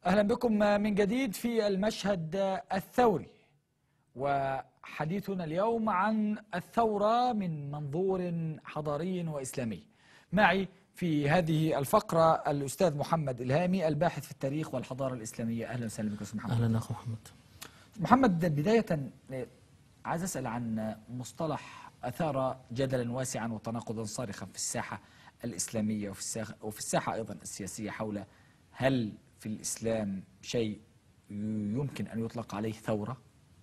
أهلا بكم من جديد في المشهد الثوري وحديثنا اليوم عن الثورة من منظور حضاري وإسلامي معي في هذه الفقرة الأستاذ محمد إلهامي الباحث في التاريخ والحضارة الإسلامية أهلا وسهلا بك أستاذ محمد اهلا اخو محمد محمد بداية عايز أسأل عن مصطلح أثار جدلا واسعا وتناقضا صارخا في الساحة الإسلامية وفي الساحة, وفي الساحة أيضا السياسية حول هل في الإسلام شيء يمكن أن يطلق عليه ثورة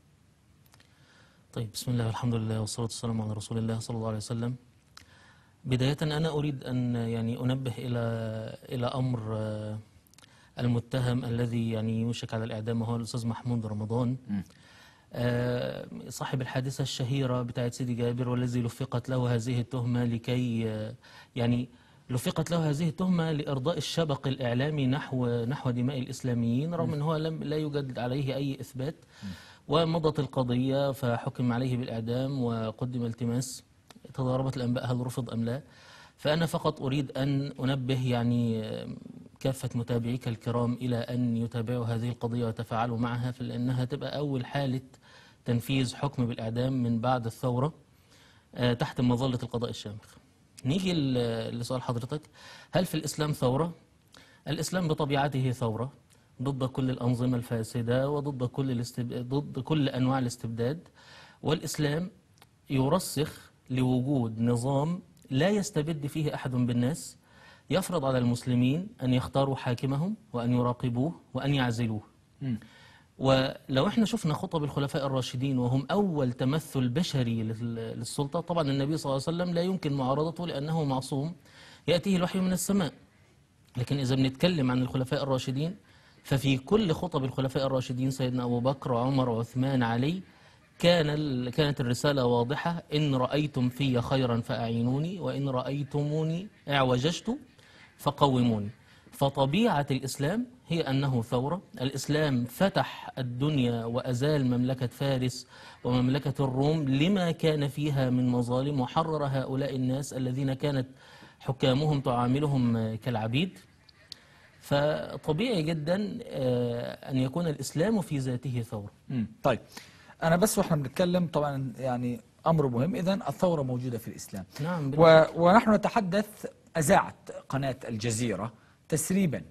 طيب بسم الله والحمد لله والصلاة والسلام على رسول الله صلى الله عليه وسلم بداية أنا أريد أن يعني أنبه إلى إلى أمر آه، المتهم الذي يعني يوشك على الإعدام وهو الأستاذ محمود رمضان آه، صاحب الحادثة الشهيرة بتاعت سيدي جابر والذي لفقت له هذه التهمة لكي آه، يعني لفقت له هذه التهمة لإرضاء الشبق الإعلامي نحو نحو دماء الإسلاميين رغم أن هو لم لا يوجد عليه أي إثبات ومضت القضية فحكم عليه بالإعدام وقدم التماس تضاربت الأنباء هل رفض أم لا فأنا فقط أريد أن أنبه يعني آه، كافة متابعيك الكرام إلى أن يتابعوا هذه القضية ويتفاعلوا معها لأنها تبقى أول حالة تنفيذ حكم بالإعدام من بعد الثورة آه، تحت مظلة القضاء الشامخ نيجي ل- لسؤال حضرتك هل في الإسلام ثورة؟ الإسلام بطبيعته ثورة ضد كل الأنظمة الفاسدة وضد كل الاستب... ضد كل أنواع الاستبداد والإسلام يرسخ لوجود نظام لا يستبد فيه أحد بالناس يفرض على المسلمين أن يختاروا حاكمهم وأن يراقبوه وأن يعزلوه ولو احنا شفنا خطب الخلفاء الراشدين وهم أول تمثل بشري لل- للسلطة طبعا النبي صلى الله عليه وسلم لا يمكن معارضته لأنه معصوم يأتيه الوحي من السماء لكن إذا بنتكلم عن الخلفاء الراشدين ففي كل خطب الخلفاء الراشدين سيدنا أبو بكر وعمر وعثمان علي كان ال- كانت الرسالة واضحة إن رأيتم في خيرا فأعينوني وإن رأيتموني اعوججت فقوموني فطبيعة الإسلام هي أنه ثورة الإسلام فتح الدنيا وأزال مملكة فارس ومملكة الروم لما كان فيها من مظالم وحرر هؤلاء الناس الذين كانت حكامهم تعاملهم كالعبيد فطبيعي جدا آه، أن يكون الإسلام في ذاته ثورة مم. طيب أنا بس وإحنا بنتكلم طبعا يعني أمر مهم إذا الثورة موجودة في الإسلام نعم و... ونحن نتحدث أذاعت قناة الجزيرة تسريبا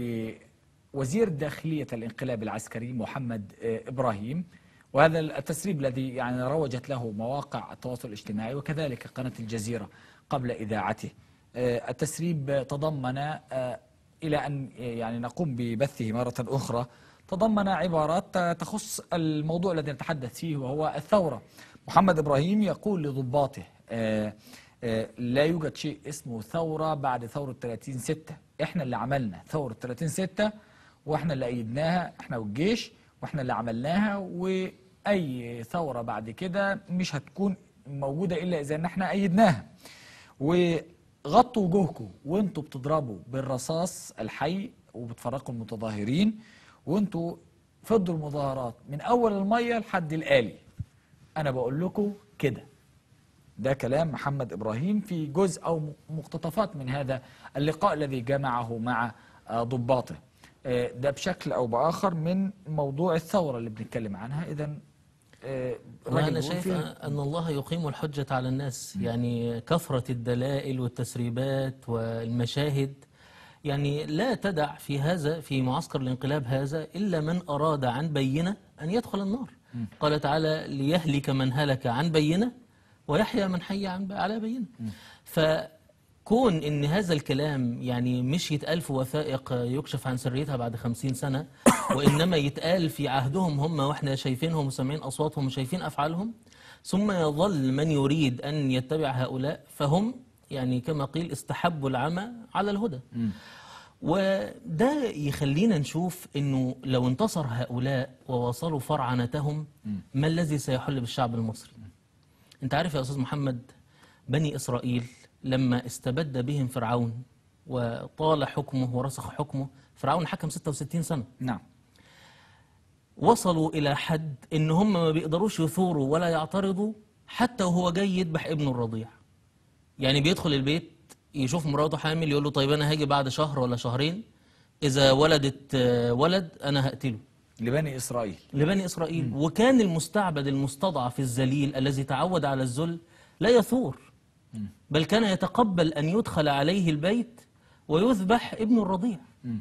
لوزير داخلية الانقلاب العسكري محمد آه، إبراهيم وهذا التسريب الذي يعني روجت له مواقع التواصل الاجتماعي وكذلك قناة الجزيرة قبل إذاعته آه، التسريب تضمن آه، إلى أن يعني نقوم ببثه مرة أخرى تضمن عبارات تخص الموضوع الذي نتحدث فيه وهو الثورة محمد إبراهيم يقول لضباطه آه، آه، لا يوجد شيء اسمه ثورة بعد ثورة 30 ستة احنا اللي عملنا ثورة 30 ستة واحنا اللي أيدناها احنا والجيش واحنا اللي عملناها وأي ثورة بعد كده مش هتكون موجودة إلا إذا ان احنا أيدناها وغطوا وجوهكم وانتوا بتضربوا بالرصاص الحي وبتفرقوا المتظاهرين وانتوا فضوا المظاهرات من أول المية لحد الآلي أنا بقول لكم كده ده كلام محمد إبراهيم في جزء أو مقتطفات من هذا اللقاء الذي جمعه مع آه، ضباطه آه، ده بشكل أو بآخر من موضوع الثورة اللي بنتكلم عنها إذا وأنا شايف أن الله يقيم الحجة على الناس يعني كثرة الدلائل والتسريبات والمشاهد يعني لا تدع في هذا في معسكر الانقلاب هذا إلا من أراد عن بينة أن يدخل النار قال تعالى ليهلك من هلك عن بينة ويحيى من حي عن على بينة فكون ان هذا الكلام يعني مش يتقال في وثائق يكشف عن سريتها بعد خمسين سنة وإنما يتقال في عهدهم هم وإحنا شايفينهم وسامعين أصواتهم وشايفين أفعالهم ثم يظل من يريد أن يتبع هؤلاء فهم يعني كما قيل استحبوا العمى على الهدى وده يخلينا نشوف انه لو انتصر هؤلاء ووصلوا فرعنتهم ما الذي سيحل بالشعب المصري انت عارف يا استاذ محمد بني اسرائيل لما استبد بهم فرعون وطال حكمه ورسخ حكمه فرعون حكم 66 سنه نعم وصلوا الى حد ان هم ما بيقدروش يثوروا ولا يعترضوا حتى وهو جاي يذبح ابنه الرضيع يعني بيدخل البيت يشوف مراته حامل يقول له طيب انا هاجي بعد شهر ولا شهرين إذا ولدت آه، ولد أنا هقتله لبني إسرائيل لبني إسرائيل وكان المستعبد المستضعف الذليل الذي تعود على الذل لا يثور بل كان يتقبل أن يدخل عليه البيت ويذبح ابن الرضيع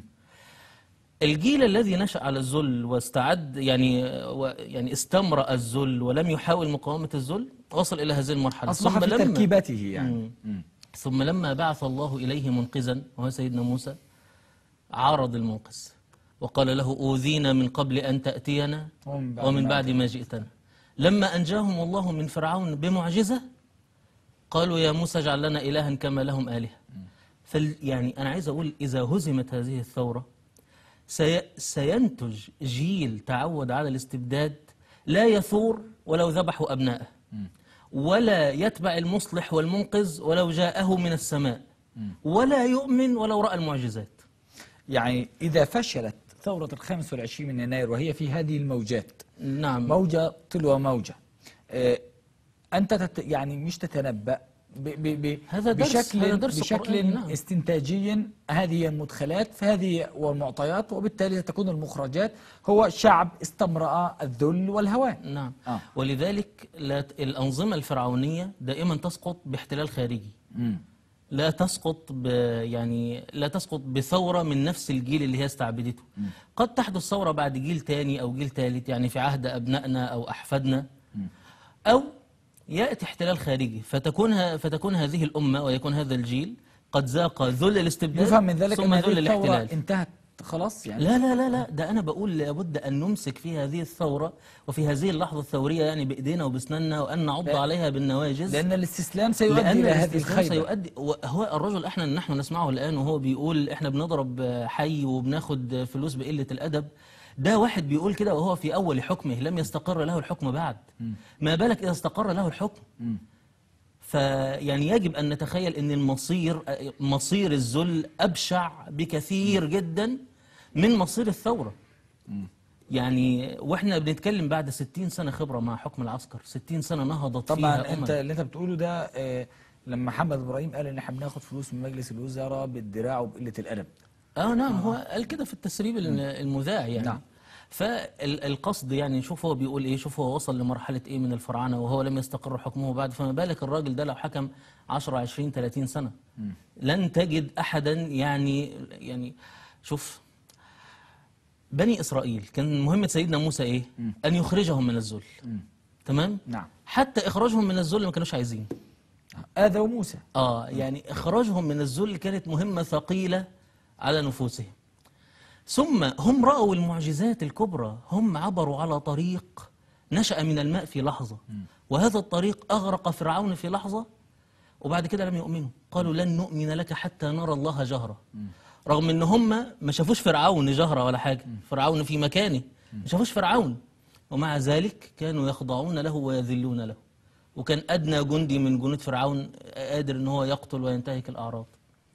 الجيل الذي نشأ على الذل واستعد يعني و يعني استمرأ الذل ولم يحاول مقاومة الذل وصل إلى هذه المرحلة أصبح في تركيبته يعني مم. ثم لما بعث الله إليه منقذا وهو سيدنا موسى عارض المنقذ وقال له أوذينا من قبل أن تأتينا ومن بعد ومن ما بعد ما جئتنا لما أنجاهم الله من فرعون بمعجزة قالوا يا موسى اجعل لنا إلها كما لهم آلهة فال يعني أنا عايز أقول إذا هزمت هذه الثورة سي سينتج جيل تعود على الاستبداد لا يثور ولو ذبحوا أبنائه ولا يتبع المصلح والمنقذ ولو جاءه من السماء ولا يؤمن ولو رأى المعجزات يعني إذا فشلت ثورة الخامس والعشرين من يناير وهي في هذه الموجات نعم موجة تلو موجة آه، أنت تت يعني مش تتنبأ ب ب ب هذا درس- بشكل هذا درس بشكل قرآني، نعم. استنتاجي هذه هي المدخلات فهذه والمعطيات وبالتالي ستكون المخرجات هو شعب استمرأ الذل والهوان نعم آه. ولذلك لا ت- الأنظمة الفرعونية دائما تسقط باحتلال خارجي مم. لا تسقط ب يعني لا تسقط بثورة من نفس الجيل اللي هي استعبدته قد تحدث ثورة بعد جيل تاني أو جيل ثالث يعني في عهد أبنائنا أو أحفادنا أو يأتي احتلال خارجي فتكون ه- فتكون هذه الأمة ويكون هذا الجيل قد ذاق ذل الاستبداد يفهم من ذلك ثم أن ذل هذه الثورة الاحتلال انتهت خلاص يعني لا لا لا لا ده أنا بقول لابد أن نمسك في هذه الثورة وفي هذه اللحظة الثورية يعني بإيدينا وبسناننا وأن نعض لا. عليها بالنواجذ لأن الاستسلام سيؤدي لأن إلى هذه الاستسلام الخيبة سيؤدي هو الرجل احنا نحن نسمعه الآن وهو بيقول احنا بنضرب حي وبناخد فلوس بقلة الأدب ده واحد بيقول كده وهو في أول حكمه لم يستقر له الحكم بعد ما بالك إذا استقر له الحكم فيعني يجب أن نتخيل أن المصير مصير الذل أبشع بكثير جدا من مصير الثورة يعني واحنا بنتكلم بعد 60 سنة خبرة مع حكم العسكر 60 سنة نهضت طبعا فيها انت أمم اللي انت بتقوله ده آه، لما محمد ابراهيم قال ان احنا بناخد فلوس من مجلس الوزراء بالدراع وبقله الادب اه نعم هو قال كده في التسريب الم- المذاع يعني نعم. فالقصد يعني شوف هو بيقول ايه شوف هو وصل لمرحله ايه من الفرعنه وهو لم يستقر حكمه بعد فما بالك الراجل ده لو حكم 10 20 30 سنه لن تجد احدا يعني يعني شوف بني اسرائيل كان مهمه سيدنا موسى ايه ان يخرجهم من الذل تمام نعم حتى اخراجهم من الذل ما كانوش عايزين اذى موسى آه يعني إخراجهم من الذل كانت مهمة ثقيلة على نفوسهم ثم هم رأوا المعجزات الكبرى هم عبروا على طريق نشأ من الماء في لحظة وهذا الطريق أغرق فرعون في لحظة وبعد كده لم يؤمنوا قالوا لن نؤمن لك حتى نرى الله جهرة رغم ان هم ما شافوش فرعون جهرة ولا حاجة فرعون في مكانه ما شافوش فرعون ومع ذلك كانوا يخضعون له ويذلون له وكان أدنى جندي من جنود فرعون قادر ان هو يقتل وينتهك الأعراض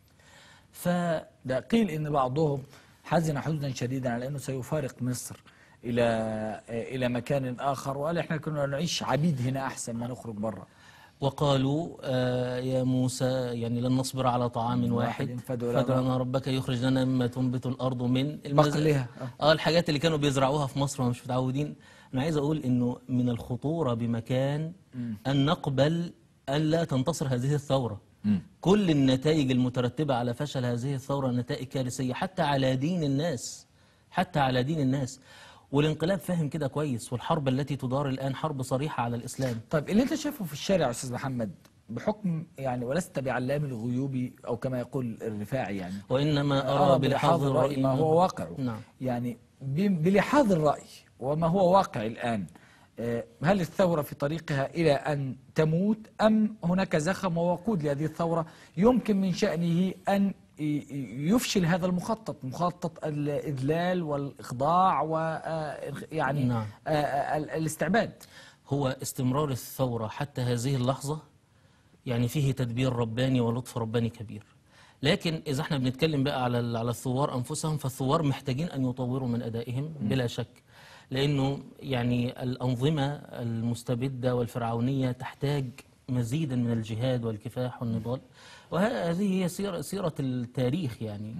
ف ده قيل ان بعضهم حزن حزنا شديدا على انه سيفارق مصر الى آه، الى مكان اخر وقال احنا كنا نعيش عبيد هنا احسن ما نخرج بره وقالوا آه يا موسى يعني لن نصبر على طعام واحد واحد فادع فادع لنا لنا ربك يخرج لنا مما تنبت الارض من بقلها. اه الحاجات اللي كانوا بيزرعوها في مصر ومش متعودين انا عايز اقول انه من الخطوره بمكان ان نقبل ان لا تنتصر هذه الثوره كل النتائج المترتبه على فشل هذه الثوره نتائج كارثيه حتى على دين الناس حتى على دين الناس والانقلاب فاهم كده كويس والحرب التي تدار الان حرب صريحه على الاسلام طيب اللي انت شايفه في الشارع يا استاذ محمد بحكم يعني ولست بعلام الغيوب او كما يقول الرفاعي يعني وانما ارى بلحاظ الراي ما هو واقعه نعم يعني ب- بلحاظ الرأي وما هو واقع الآن آه، هل الثورة في طريقها إلى أن تموت أم هناك زخم ووقود لهذه الثورة يمكن من شأنه أن ي- ي- يفشل هذا المخطط مخطط الإذلال والإخضاع و آه، يعني نعم. آه، آه، ال- الاستعباد هو استمرار الثورة حتى هذه اللحظة يعني فيه تدبير رباني ولطف رباني كبير لكن إذا احنا بنتكلم بقى على ال- على الثوار أنفسهم فالثوار محتاجين أن يطوروا من أدائهم بلا شك لأنه يعني الأنظمة المستبدة والفرعونية تحتاج مزيدا من الجهاد والكفاح والنضال وهذه هي سيرة, سيرة التاريخ يعني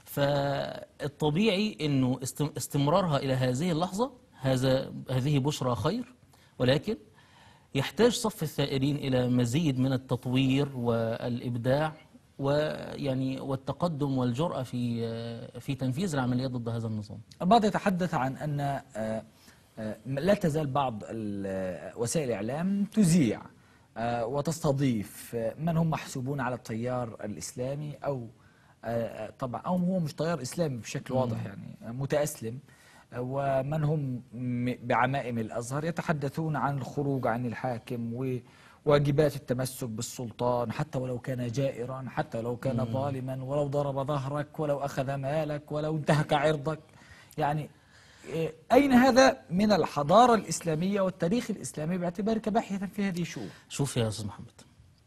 فالطبيعي انه است- استمرارها الى هذه اللحظه هذا هذه بشرى خير ولكن يحتاج صف الثائرين الى مزيد من التطوير والابداع ويعني والتقدم والجرأة في في تنفيذ العمليات ضد هذا النظام. البعض يتحدث عن أن آه، آه، لا تزال بعض ال- وسائل الإعلام تذيع آه، وتستضيف آه، من هم محسوبون على التيار الإسلامي أو آه، طبعا أو هو مش تيار إسلامي بشكل واضح يعني آه، متأسلم آه، ومن هم م- بعمائم الأزهر يتحدثون عن الخروج عن الحاكم وواجبات التمسك بالسلطان حتى ولو كان جائرا حتى ولو كان ظالما ولو ضرب ظهرك ولو أخذ مالك ولو انتهك عرضك يعني إيه، أين هذا من الحضارة الإسلامية والتاريخ الإسلامي باعتبارك باحثا في هذه الشؤون شوف يا استاذ محمد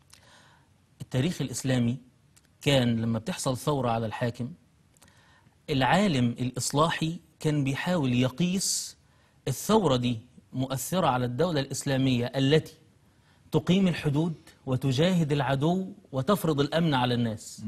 التاريخ الاسلامي كان لما بتحصل ثوره على الحاكم العالم الاصلاحي كان بيحاول يقيس الثوره دي مؤثره على الدوله الاسلاميه التي تقيم الحدود وتجاهد العدو وتفرض الامن على الناس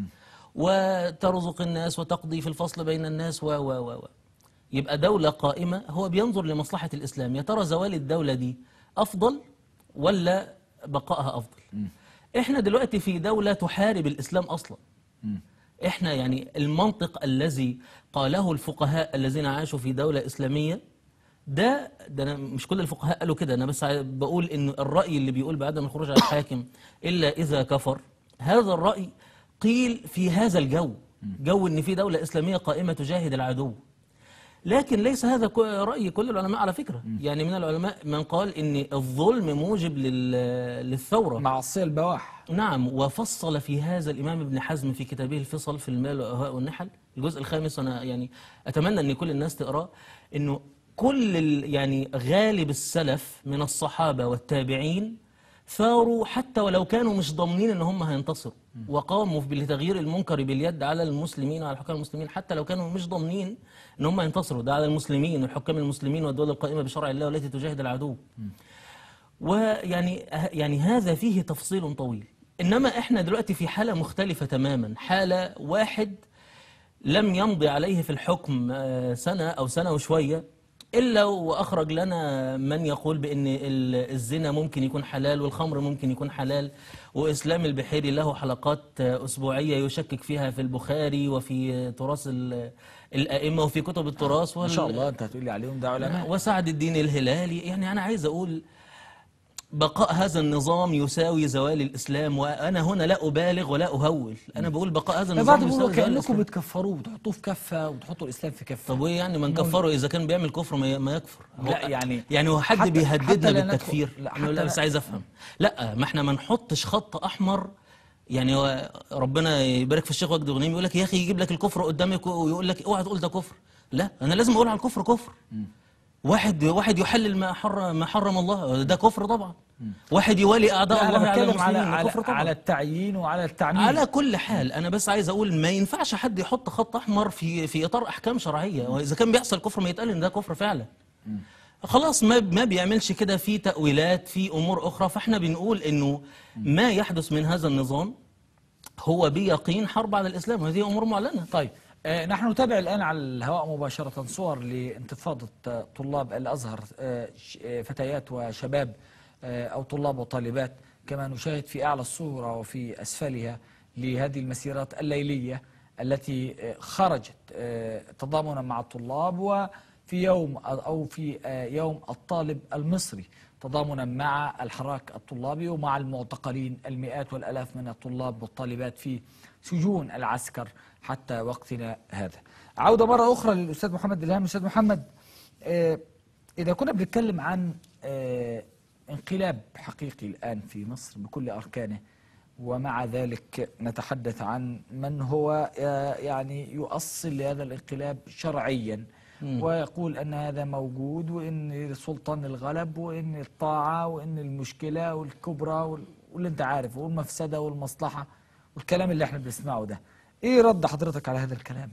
وترزق الناس وتقضي في الفصل بين الناس و و و و. يبقى دولة قائمة هو بينظر لمصلحة الإسلام يا ترى زوال الدولة دي أفضل ولا بقائها أفضل إحنا دلوقتي في دولة تحارب الإسلام أصلا إحنا يعني المنطق الذي قاله الفقهاء الذين عاشوا في دولة إسلامية ده ده أنا مش كل الفقهاء قالوا كده أنا بس عاي- بقول إن الرأي اللي بيقول بعدم الخروج على الحاكم إلا إذا كفر هذا الرأي قيل في هذا الجو جو إن في دولة إسلامية قائمة تجاهد العدو لكن ليس هذا كو- رأي كل العلماء على فكرة يعني من العلماء من قال إن الظلم موجب لل- للثورة معصية البواح نعم وفصل في هذا الإمام ابن حزم في كتابه الفصل في المال والأهواء والنحل الجزء الخامس أنا يعني أتمنى أن كل الناس تقراه إنه كل ال- يعني غالب السلف من الصحابة والتابعين ثاروا حتى ولو كانوا مش ضامنين ان هم هينتصروا وقاموا بتغيير المنكر باليد على المسلمين وعلى الحكام المسلمين حتى لو كانوا مش ضامنين ان هم ينتصروا ده على المسلمين والحكام المسلمين والدول القائمه بشرع الله والتي تجاهد العدو ويعني يعني هذا فيه تفصيل طويل انما احنا دلوقتي في حاله مختلفه تماما حاله واحد لم يمضي عليه في الحكم آه، سنه او سنه وشويه الا واخرج لنا من يقول بان ال- الزنا ممكن يكون حلال والخمر ممكن يكون حلال واسلام البحيري له حلقات آه، اسبوعيه يشكك فيها في البخاري وفي آه، تراث ال- الائمه وفي كتب التراث ما وال- شاء الله أنت هتقول لي عليهم ده علماء وسعد الدين الهلالي يعني أنا عايز أقول بقاء هذا النظام يساوي زوال الإسلام وأنا هنا لا أبالغ ولا أهول أنا بقول بقاء هذا البعض النظام بيقولوا يساوي زوال كأنكم الإسلام بتكفروه وتحطوه في كفة وتحطوا الإسلام في كفة طب وإيه يعني ما نكفره إذا كان بيعمل كفر ما ما يكفر لا هو- يعني يعني هو حد حتى- حتى بيهددنا لا ندخل- بالتكفير لا، أنا حتى لا بس لا- عايز أفهم لا ما إحنا ما نحطش خط أحمر يعني هو ربنا يبارك في الشيخ وجدي غنيم يقول لك يا أخي يجيب لك الكفر قدامك ويقول لك اوعى تقول ده كفر لا أنا لازم أقول على الكفر كفر واحد واحد يحلل ما حرم ما حرم الله ده كفر طبعا واحد يوالي اعداء لا الله أنا على بتكلم على المسلمين ده على, كفر طبعا على التعيين وعلى التعميم على كل حال انا بس عايز اقول ما ينفعش حد يحط خط احمر في في اطار احكام شرعيه واذا كان بيحصل كفر ما يتقال ان ده كفر فعلا خلاص ما ما بيعملش كده في تاويلات في امور اخرى فاحنا بنقول انه ما يحدث من هذا النظام هو بيقين حرب على الاسلام وهذه امور معلنه طيب آه، نحن نتابع الآن على الهواء مباشرة صور لانتفاضة آه، طلاب الأزهر آه، ش- آه، فتيات وشباب آه، أو طلاب وطالبات كما نشاهد في أعلى الصورة وفي أسفلها لهذه المسيرات الليلية التي آه، خرجت آه، تضامنا مع الطلاب وفي يوم أو في آه، يوم الطالب المصري تضامنا مع الحراك الطلابي ومع المعتقلين المئات والآلاف من الطلاب والطالبات في سجون العسكر حتى وقتنا هذا عودة مرة أخرى للأستاذ محمد إلهام أستاذ محمد آه، إذا كنا بنتكلم عن آه، انقلاب حقيقي الآن في مصر بكل أركانه ومع ذلك نتحدث عن من هو آه، يعني يؤصل لهذا الانقلاب شرعيا ويقول أن هذا موجود وأن سلطان الغلب وأن الطاعة وأن المشكلة والكبرى وال- واللي أنت عارفه والمفسدة والمصلحة والكلام اللي احنا بنسمعه ده ايه رد حضرتك على هذا الكلام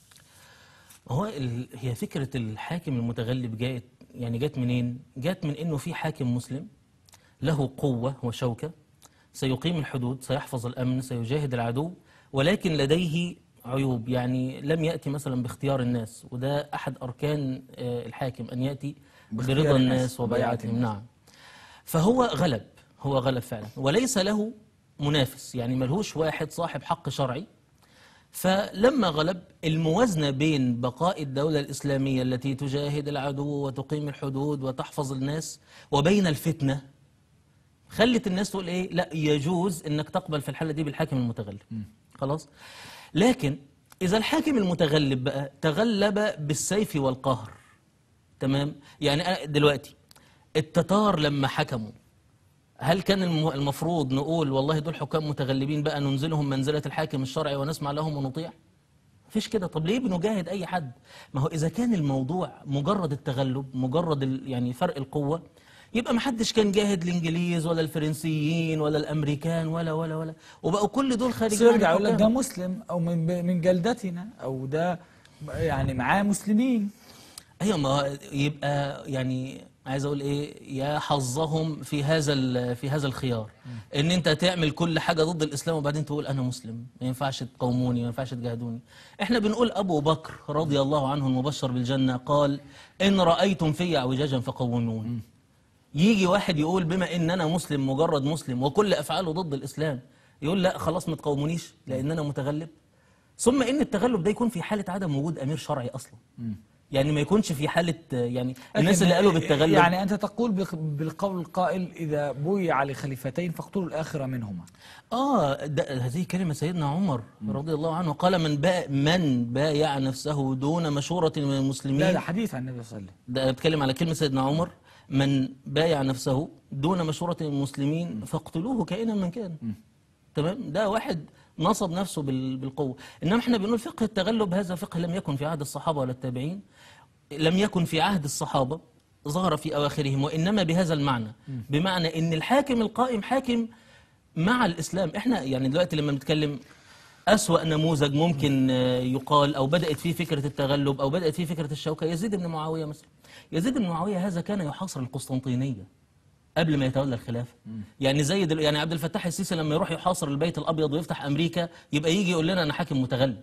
هو ال... هي فكرة الحاكم المتغلب جاءت يعني جت منين؟ جت من انه في حاكم مسلم له قوة وشوكة سيقيم الحدود سيحفظ الأمن سيجاهد العدو ولكن لديه عيوب يعني لم يأتي مثلا باختيار الناس وده أحد أركان آه، الحاكم أن يأتي باختيار برضا الناس الناس وبيعة وبيعتهم الناس. نعم فهو غلب هو غلب فعلا وليس له منافس يعني ملهوش واحد صاحب حق شرعي فلما غلب الموازنة بين بقاء الدولة الإسلامية التي تجاهد العدو وتقيم الحدود وتحفظ الناس وبين الفتنة خلت الناس تقول ايه لا يجوز انك تقبل في الحالة دي بالحاكم المتغلب خلاص لكن اذا الحاكم المتغلب بقى تغلب بالسيف والقهر تمام يعني أنا دلوقتي التتار لما حكموا هل كان الم- المفروض نقول والله دول حكام متغلبين بقى ننزلهم منزلة الحاكم الشرعي ونسمع لهم ونطيع مفيش كده طب ليه بنجاهد اي حد ما هو اذا كان الموضوع مجرد التغلب مجرد ال- يعني فرق القوه يبقى ما حدش كان جاهد الانجليز ولا الفرنسيين ولا الامريكان ولا ولا ولا وبقوا كل دول خارجين بس عن يرجع يقول لك الحكام. ده مسلم او من من جلدتنا او ده يعني معاه مسلمين ايوه ما هو يبقى يعني عايز اقول ايه يا حظهم في هذا ال- في هذا الخيار ان انت تعمل كل حاجه ضد الاسلام وبعدين تقول انا مسلم ما ينفعش تقوموني ما ينفعش تجاهدوني احنا بنقول ابو بكر رضي الله عنه المبشر بالجنه قال ان رايتم في اعوجاجا فقوموني يجي واحد يقول بما ان انا مسلم مجرد مسلم وكل افعاله ضد الاسلام يقول لا خلاص ما تقومونيش لان انا متغلب ثم ان التغلب ده يكون في حاله عدم وجود امير شرعي اصلا يعني ما يكونش في حاله يعني الناس لكن اللي قالوا بالتغلب يعني انت تقول بق- بالقول القائل اذا بويع لخليفتين فاقتلوا الاخر منهما اه ده هذه كلمه سيدنا عمر رضي الله عنه قال من با من بايع نفسه دون مشوره من لا المسلمين ده حديث عن النبي صلى الله عليه وسلم ده بتكلم على كلمه سيدنا عمر من بايع نفسه دون مشوره من المسلمين فاقتلوه كائنا من كان تمام ده واحد نصب نفسه بال- بالقوه انما احنا بنقول فقه التغلب هذا فقه لم يكن في عهد الصحابه ولا التابعين لم يكن في عهد الصحابه ظهر في اواخرهم وانما بهذا المعنى بمعنى ان الحاكم القائم حاكم مع الاسلام احنا يعني دلوقتي لما بنتكلم أسوأ نموذج ممكن آه، يقال أو بدأت فيه فكرة التغلب أو بدأت فيه فكرة الشوكة يزيد بن معاوية مثلا يزيد بن معاوية هذا كان يحاصر القسطنطينية قبل ما يتولى الخلافة يعني زي دل... يعني عبد الفتاح السيسي لما يروح يحاصر البيت الأبيض ويفتح أمريكا يبقى يجي يقول لنا أنا حاكم متغلب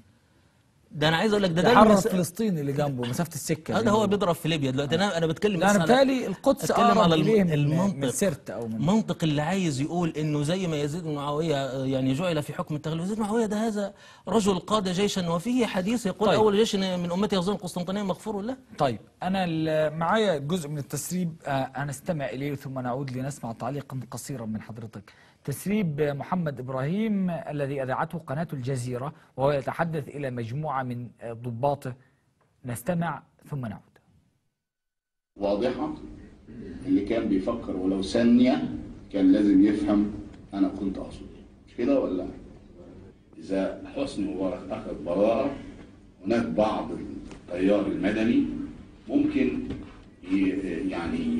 ده أنا عايز أقول لك ده ده تحرر المس... فلسطين اللي جنبه مسافه السكه هذا هو بيضرب في ليبيا دلوقتي أنا أنا بتكلم لا بس انا على- بالتالي القدس أتكلم اقرب على اليه الم- من المنطق من سرت او من منطق اللي عايز يقول انه زي ما يزيد بن معاويه آه، يعني جعل في حكم التغلب يزيد بن معاويه ده هذا رجل قاد جيشا وفيه حديث يقول طيب. اول جيش من امتي يغزون القسطنطينيه مغفور له طيب انا ال- معايا جزء من التسريب آه، هنستمع اليه ثم نعود لنسمع تعليقا قصيرا من حضرتك تسريب محمد ابراهيم الذي اذاعته قناه الجزيره وهو يتحدث الى مجموعه من آه، ضباطه نستمع ثم نعود واضحة اللي كان بيفكر ولو ثانية كان لازم يفهم أنا كنت أقصد إيه. مش كده ولا إذا حسني مبارك أخذ براءة هناك بعض التيار المدني ممكن ي- يعني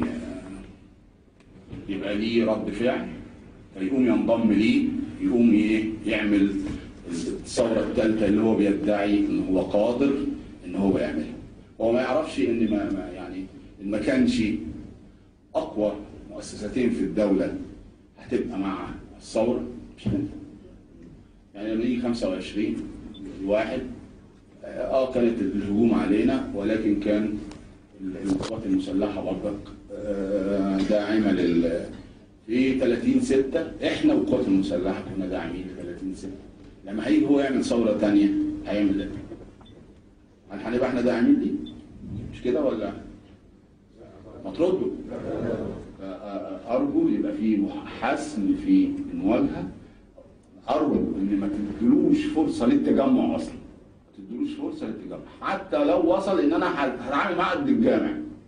يبقى ليه رد فعل فيقوم ينضم ليه يقوم ايه يعمل الثوره الثالثه اللي هو بيدعي ان هو قادر ان هو يعملها هو ما يعرفش ان ما, ما يعني ان ما كانش اقوى مؤسستين في الدوله هتبقى مع الثوره مش ممكن يعني لما يجي 25 واحد اه كانت الهجوم علينا ولكن كان القوات المسلحه برضك آه، داعمه لل في 30 6 احنا والقوات المسلحه كنا داعمين ل 30 6 لما هيجي هو يعمل ثوره ثانيه هيعمل ايه؟ هل هنبقى احنا داعمين ليه؟ مش كده ولا؟ ما تردوا ارجو يبقى في حسم في المواجهه ارجو ان ما تدلوش فرصه للتجمع اصلا ما تدلوش فرصه للتجمع حتى لو وصل ان انا هتعامل معاه قد الجامع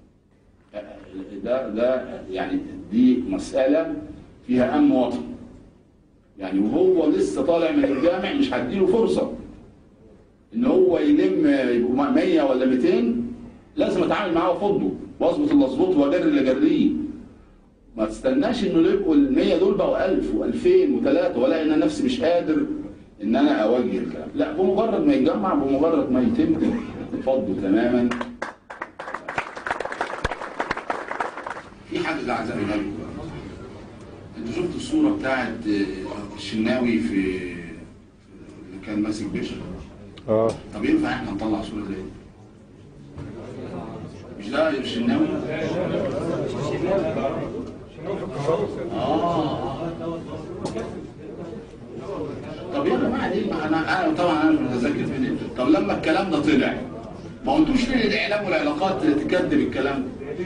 ده ده يعني دي مساله فيها امن وطني يعني وهو لسه طالع من الجامع مش هديله فرصه ان هو يلم يبقوا 100 ولا 200 لازم اتعامل معاه وافضه واظبط اللي اظبطه واجري اللي اجريه ما تستناش انه يبقوا ال 100 دول بقوا 1000 و2000 و3 ولا ان انا نفسي مش قادر ان انا اوجه الكلام لا بمجرد ما يتجمع بمجرد ما يتم فضه تماما في حاجه عايز اقولها لكم انتوا شفتوا الصوره بتاعت الشناوي في اللي كان ماسك بشر اه طب ينفع احنا نطلع صورة زي دي؟ مش ده الشناوي؟ اه طب يا جماعه دي ما انا انا طبعا انا مش متذكر فين انت طب لما الكلام ده طلع ما قلتوش ليه الاعلام والعلاقات تكذب الكلام ده؟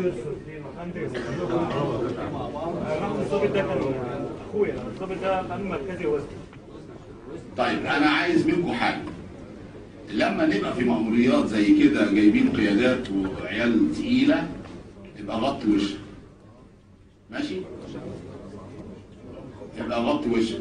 الضابط ده كان اخويا الضابط ده امن مركزي وزن طيب انا عايز منكم حاجه لما نبقى في مأموريات زي كده جايبين قيادات وعيال تقيله يبقى غطي وشك ماشي يبقى غطي وشك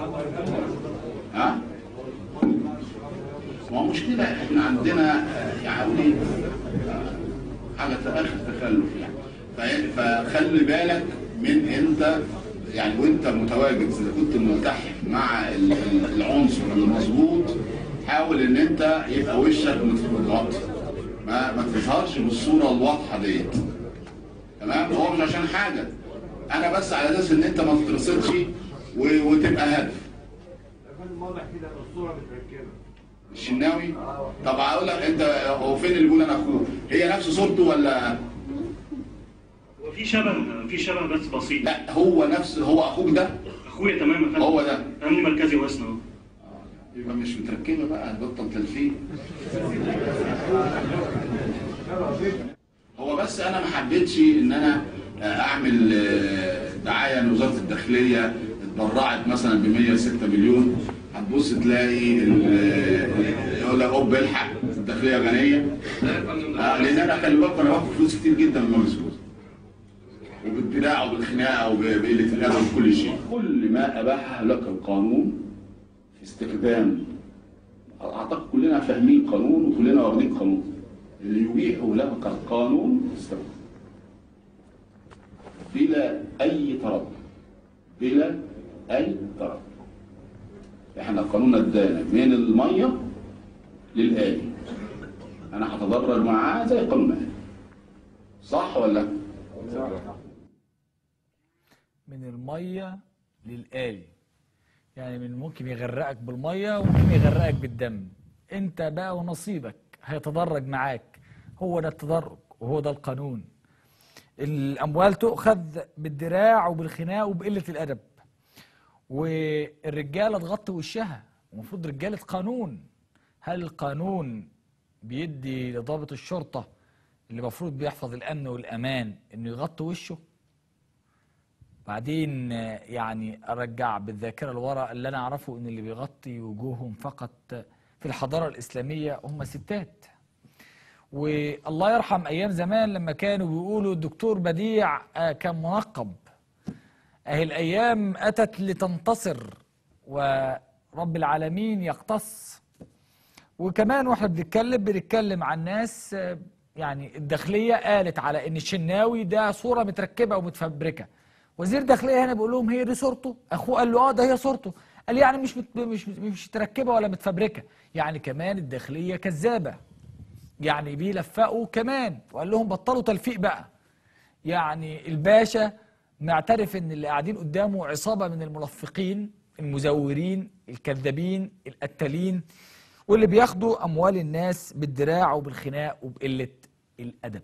ها ما هو مشكلة احنا عندنا آه، يعني آه، حاجة اخر تخلف يعني ف- فخلي بالك من انت يعني وانت متواجد اذا كنت ملتحم مع ال- ال- العنصر المظبوط حاول ان انت يبقى وشك متغطي ما ما تظهرش بالصورة الواضحة ديت تمام هو مش عشان حاجة انا بس على اساس ان انت ما تترصدش و- وتبقى هدف واضح كده الصوره متركبه الشناوي طب هقول لك انت هو فين اللي بيقول انا اخوه هي نفس صورته ولا وفي شبه في شبه بس بسيط لا هو نفس هو اخوك ده اخويا تمام يا فندم هو ده امن مركزي وزن اهو يبقى مش متركبه بقى بطل تلفيق هو بس انا ما حبيتش ان انا اعمل آه، دعايه ان وزاره الداخليه اتبرعت مثلا ب 106 مليون هتبص تلاقي ال- ال- يقول لك اوب الحق الداخليه غنيه آه، لان انا خلي بالك انا باخد فلوس كتير جدا من مجلس الوزراء وبالدراع وبالخناقه وبقله الادب وكل شيء كل ما اباحه لك القانون في استخدام اعتقد كلنا فاهمين قانون وكلنا واخدين قانون اللي يبيح لك القانون استخدم بلا اي تردد بلا اي تردد احنا قانوننا ادانا من الميه للآلي انا هتدرج معاه زي قانون الآلي صح ولا لا؟ من المية للآلي يعني من ممكن يغرقك بالمية وممكن يغرقك بالدم انت بقى ونصيبك هيتدرج معاك هو ده التدرج وهو ده القانون الأموال تؤخذ بالدراع وبالخناق وبقلة الأدب والرجالة تغطي وشها المفروض رجالة قانون هل القانون بيدي لضابط الشرطة اللي المفروض بيحفظ الأمن والأمان إنه يغطي وشه بعدين آه، يعني ارجع بالذاكره لورا اللي انا اعرفه ان اللي بيغطي وجوههم فقط في الحضاره الاسلاميه هم ستات والله يرحم ايام زمان لما كانوا بيقولوا الدكتور بديع آه، كان منقب اهي الايام اتت لتنتصر ورب العالمين يقتص وكمان واحنا بنتكلم بنتكلم عن ناس آه، يعني الداخليه قالت على ان الشناوي ده صوره متركبه ومتفبركه وزير الداخليه هنا بيقول لهم هي دي صورته اخوه قال له اه ده هي صورته قال يعني مش مت مش مش متركبه ولا متفبركه يعني كمان الداخليه كذابه يعني بيلفقوا كمان وقال لهم بطلوا تلفيق بقى يعني الباشا معترف ان اللي قاعدين قدامه عصابه من الملفقين المزورين الكذابين القتالين واللي بياخدوا اموال الناس بالدراع وبالخناق وبقله الادب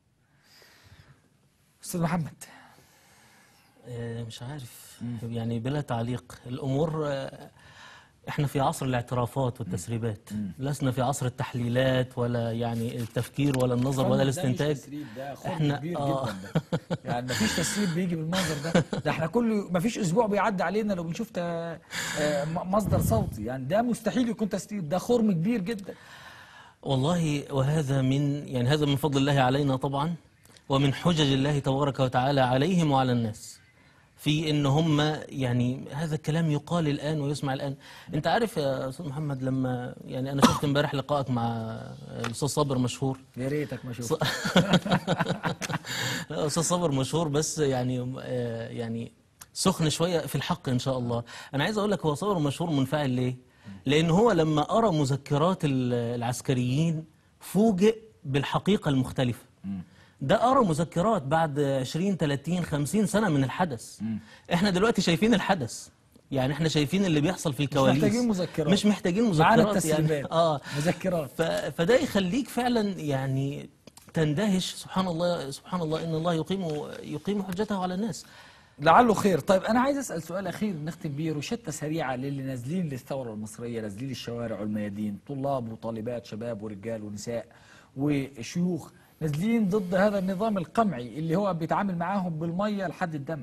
استاذ محمد آه، مش عارف يعني بلا تعليق الامور آه، احنا في عصر الاعترافات والتسريبات لسنا في عصر التحليلات ولا يعني التفكير ولا النظر ولا الاستنتاج ده إحنا- احنا كبير آه. جدا ده يعني مفيش تسريب بيجي بالمنظر ده ده احنا كل مفيش اسبوع بيعدي علينا لو بنشوف تا- آه، م- مصدر صوتي يعني ده مستحيل يكون تسريب ده خرم كبير جدا والله وهذا من يعني هذا من فضل الله علينا طبعا ومن حجج الله تبارك وتعالى عليهم وعلى الناس في ان هم يعني هذا الكلام يقال الان ويسمع الان انت عارف يا استاذ محمد لما يعني انا شفت امبارح لقائك مع الاستاذ صابر مشهور يا ريتك ما شفت لا، استاذ صابر مشهور بس يعني آه، يعني سخن شويه في الحق ان شاء الله انا عايز اقول لك هو صابر مشهور منفعل ليه لان هو لما قرا مذكرات ال- العسكريين فوجئ بالحقيقه المختلفه ده قرا مذكرات بعد 20 30 50 سنه من الحدث احنا دلوقتي شايفين الحدث يعني احنا شايفين اللي بيحصل في الكواليس محتاجين مذكرات. مش محتاجين مذكرات معانا يعني التسريبات اه مذكرات ف... فده يخليك فعلا يعني تندهش سبحان الله سبحان الله ان الله يقيم يقيم حجته على الناس لعله خير طيب انا عايز اسال سؤال اخير نختم بيه روشته سريعه للي نازلين للثوره المصريه نازلين الشوارع والميادين طلاب وطالبات شباب ورجال ونساء وشيوخ نازلين ضد هذا النظام القمعي اللي هو بيتعامل معاهم بالميه لحد الدم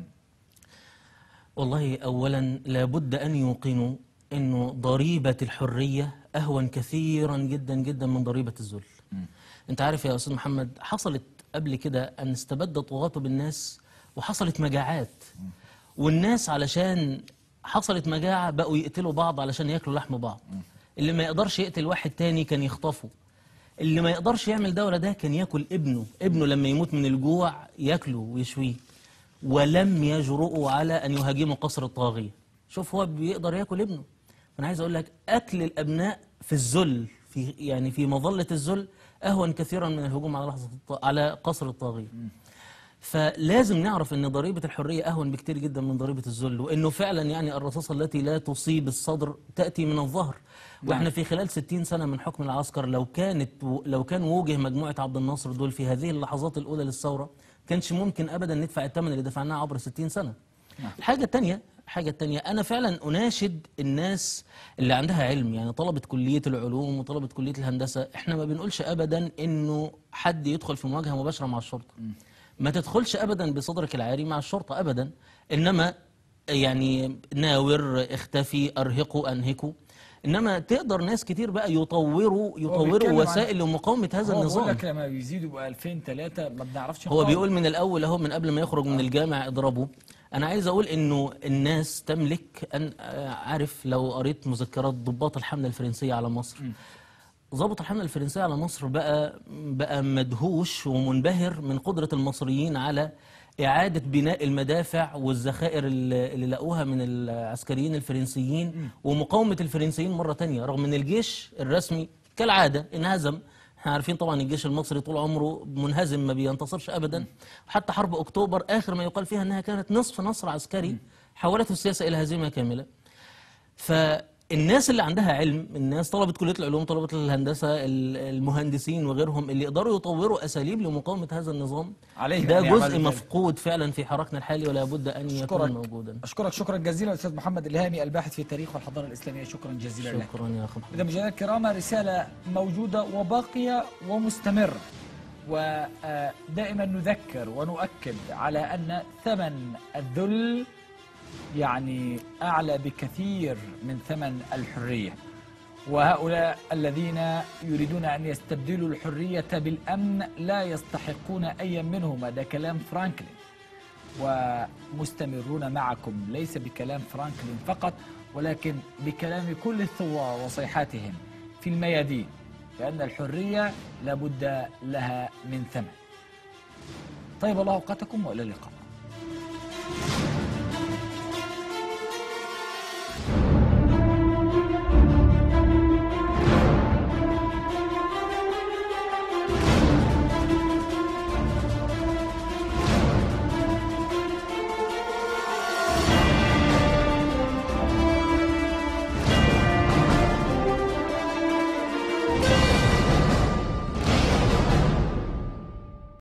والله اولا لابد ان يوقنوا انه ضريبه الحريه اهون كثيرا جدا جدا من ضريبه الذل انت عارف يا استاذ محمد حصلت قبل كده ان استبد طغاة بالناس وحصلت مجاعات والناس علشان حصلت مجاعة بقوا يقتلوا بعض علشان ياكلوا لحم بعض اللي ما يقدرش يقتل واحد تاني كان يخطفه اللي ما يقدرش يعمل ده ولا ده كان ياكل ابنه ابنه لما يموت من الجوع ياكله ويشويه ولم يجرؤوا على ان يهاجموا قصر الطاغية شوف هو بيقدر ياكل ابنه انا عايز اقول لك اكل الابناء في الذل في يعني في مظلة الذل اهون كثيرا من الهجوم على لحظة الط- على قصر الطاغية فلازم نعرف ان ضريبه الحريه اهون بكتير جدا من ضريبه الذل وانه فعلا يعني الرصاصه التي لا تصيب الصدر تاتي من الظهر واحنا في خلال 60 سنه من حكم العسكر لو كانت لو كان وجه مجموعه عبد الناصر دول في هذه اللحظات الاولى للثوره كانش ممكن ابدا ندفع الثمن اللي دفعناه عبر 60 سنه الحاجه الثانيه الحاجه الثانيه انا فعلا اناشد الناس اللي عندها علم يعني طلبه كليه العلوم وطلبه كليه الهندسه احنا ما بنقولش ابدا انه حد يدخل في مواجهه مباشره مع الشرطه ما تدخلش ابدا بصدرك العاري مع الشرطه ابدا انما يعني ناور اختفي ارهقوا انهكوا انما تقدر ناس كتير بقى يطوروا بيتكلم يطوروا عن- وسائل لمقاومه هذا هو بيقول النظام لك لما بيزيدوا بقى 2000 3 ما بنعرفش هو نقاوم. بيقول من الاول اهو من قبل ما يخرج من الجامع اضربه انا عايز اقول انه الناس تملك ان آه، عارف لو قريت مذكرات ضباط الحمله الفرنسيه على مصر ضابط الحمله الفرنسيه على مصر بقى بقى مدهوش ومنبهر من قدره المصريين على إعادة بناء المدافع والذخائر اللي اللي لقوها من العسكريين الفرنسيين ومقاومة الفرنسيين مرة تانية رغم أن الجيش الرسمي كالعادة انهزم احنا عارفين طبعا الجيش المصري طول عمره منهزم ما بينتصرش ابدا حتى حرب اكتوبر اخر ما يقال فيها انها كانت نصف نصر عسكري حولته السياسه الى هزيمه كامله فالناس اللي عندها علم الناس طلبة كلية العلوم طلبة الهندسة ال- المهندسين وغيرهم اللي يقدروا يطوروا أساليب لمقاومة هذا النظام عليهم ده أن يعملوا جزء ذلك. مفقود فعلا في حراكنا الحالي ولا بد أن يكون أشكرك. موجودا اشكرك شكرا جزيلا استاذ محمد الهامي الباحث في التاريخ والحضاره الاسلاميه شكرا جزيلا لك شكرا يا أخي محمد إذا مشاهدينا الكرام رسالة موجودة وباقية ومستمرة ودائما نذكر ونؤكد على أن ثمن الذل يعني أعلى بكثير من ثمن الحرية وهؤلاء الذين يريدون أن يستبدلوا الحرية بالأمن لا يستحقون أي منهما ده كلام فرانكلين ومستمرون معكم ليس بكلام فرانكلين فقط ولكن بكلام كل الثوار وصيحاتهم في الميادين لأن الحرية لابد لها من ثمن طيب الله أوقاتكم وإلى اللقاء